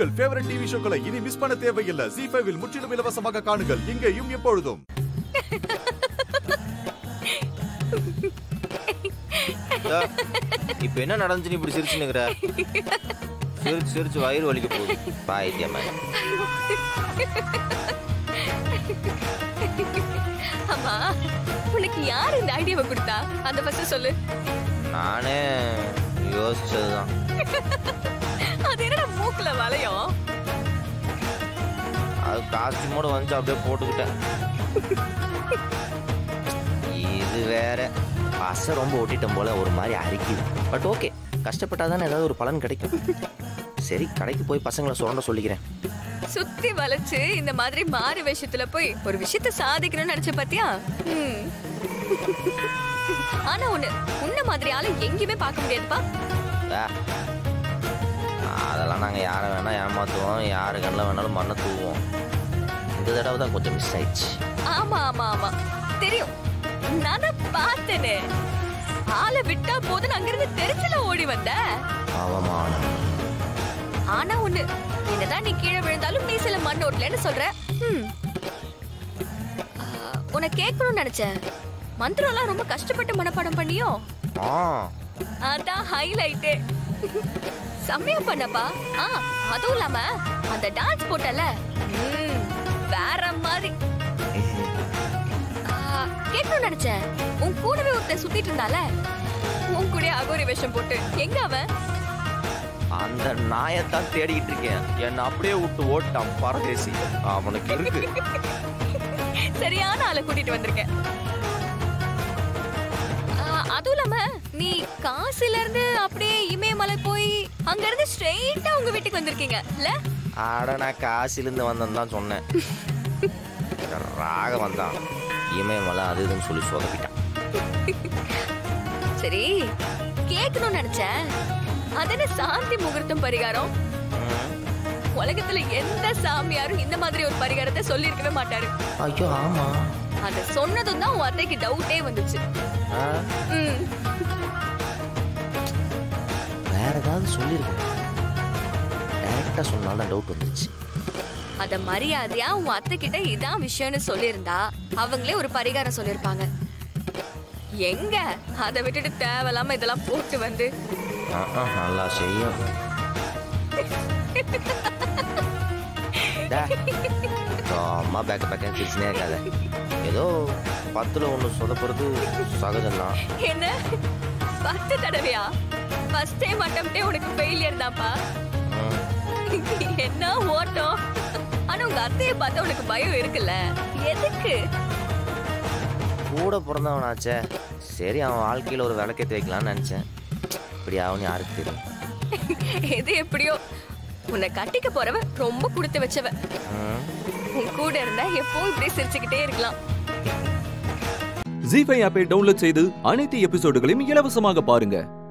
உங்கள் favourite TV ஷோக்களை இனி miss பண்ண தேவையில்லை ஜி ஃபைவில் முற்றிலும் இலவசமாக காணுங்கள் இங்கேயும் எப்பொழுதும் இதோ, இப்ப என்ன நடந்துச்சு நீ இப்படி சிரிச்சுனுக்குற சிரிச்சு சிரிச்சு வயிறு வலிக்க போகுது பாய்த்தியம்மா அம்மா உனக்கு யார் இந்த ஐடியாவை கொடுத்தா அந்த ஃபர்ஸ்ட் சொல்லு நானே யோசிச்சதுதான் அது என்னடா மூக்குல வளையும் அது காஸ்டியூமோட வந்து அப்படியே போட்டுக்கிட்டேன் இது வேற பசை ரொம்ப ஒட்டிட்டோம் போல ஒரு மாதிரி அரிக்குது பட் ஓகே கஷ்டப்பட்டாதானே ஏதாவது ஒரு பலன் கிடைக்கும் சரி கடைக்கு போய் பசங்களை சுரண்ட சொல்லிக்கிறேன் சுத்தி வளைச்சு இந்த மாதிரி மாறு வேஷத்துல போய் ஒரு விஷயத்த சாதிக்கணும்னு நினைச்ச பாத்தியா ம். ஆனா ஒண்ணு உன்ன மாதிரி ஆளு எங்கேயுமே பார்க்க முடியாதுப்பா ஆ. அதெல்லாம் நாங்கள் யாரை வேணால் ஏமாற்றுவோம் யாரு கண்ணில் வேணாலும் மண்ணை தூவோம் இந்த தடவை தான் கொஞ்சம் மிஸ் ஆயிடுச்சு ஆமா ஆமா ஆமா தெரியும் நான் தான் பார்த்தேனே ஆளை விட்டா போதுன்னு அங்கிருந்து தெரிச்சல ஓடி வந்த அவமானம் ஆனா ஒண்ணு என்னதான் நீ கீழே விழுந்தாலும் நீ சில மண் ஓட்டலன்னு சொல்ற ம். ஆ, உன்னை கேட்கணும்னு நினைச்சேன் மந்திரம்லாம் ரொம்ப கஷ்டப்பட்டு மனப்பாடம் பண்ணியோ ஆ அதான் ஹைலைட்டு செம்மையா பண்ணப்பா ஆ அதுவும் இல்லாம அந்த டான்ஸ் போட்டல ம், வேற மாதிரி ஆ, கேட்கணும்னு நினைச்சேன் உன் கூடவே ஒருத்தன் சுத்திட்டு இருந்தால உன் கூட அகோரி வேஷம் போட்டு எங்க அவன் அந்த நாயத்தான் தேடிக்கிட்டு இருக்கேன் என்னை அப்படியே விட்டு ஓட்டான் பரதேசி அவனுக்கு இருக்கு சரியான ஆளை கூட்டிட்டு வந்திருக்கேன் ஆ, அதுவும் இல்லாம நீ காசுல இருந்து அப்படியே இமயமலை போய் அங்க இருந்து ஸ்ட்ரெயிட்டா உங்க வீட்டுக்கு வந்திருக்கீங்க இல்ல ஆட நான் காசிலிருந்து வந்தேன்னு தான் சொன்னேன் ராக வந்தான் இமயமலை அது இதுன்னு சொல்லி சொதப்பிட்டான் சரி கேட்கணும்னு நினைச்சேன் அதென்ன சாந்தி முகூர்த்தம் பரிகாரம் ம். உலகத்துல எந்த சாமியாரும் இந்த மாதிரி ஒரு பரிகாரத்தை சொல்லியிருக்கவே மாட்டாரு ஐயோ ஆமா அத சொன்னதும் தான் உன் அத்தைக்கு டவுட்டே வந்துச்சு ஆ, ம் வேற ஏதாவது சொல்லியிருக்கேன் டைரக்டா சொன்னால்தான் டவுட் வந்துச்சு அத மரியாதையா உன் அத்தை கிட்ட இதான் விஷயம்னு சொல்லியிருந்தா அவங்களே ஒரு பரிகாரம் சொல்லிருப்பாங்க எங்க அதை விட்டுட்டு தேவையில்லாம இதெல்லாம் போட்டு வந்து ஆ, ஆ, நல்லா செய்யும் டே, சும்மா பேக்க பேக்க சிரிச்சுனே இருக்காத ஏதோ பத்துல ஒண்ணு சொல்ல போறது சகஜம்தான் என்ன பத்து தடவையா ஃபர்ஸ்ட் டைம் அட்டம்ப்டே உனக்கு ஃபெயிலியர் தான்ப்பா ம், என்ன ஓட்டம் ஆனா உங்க அத்தைய பார்த்தா உனக்கு பயம் இருக்குல்ல எதுக்கு கூட பிறந்தவனாச்சே சரி அவன் வாழ்க்கையில ஒரு விளக்கேற்றி வைக்கலாம்னு நினைச்சேன் இப்படி ஆகும்னு யாருக்கு தெரியும் எது எப்படியோ உன்னை கட்டிக்க போறவ ரொம்ப கொடுத்து வச்சவ ம், உன் கூட இருந்தா எப்பவும் இப்படியே சிரிச்சுக்கிட்டே இருக்கலாம் ஜி ஃபைவ் ஆப்பை டவுன்லோட் செய்து அனைத்து எபிசோடுகளையும் இலவசமாக பாருங்க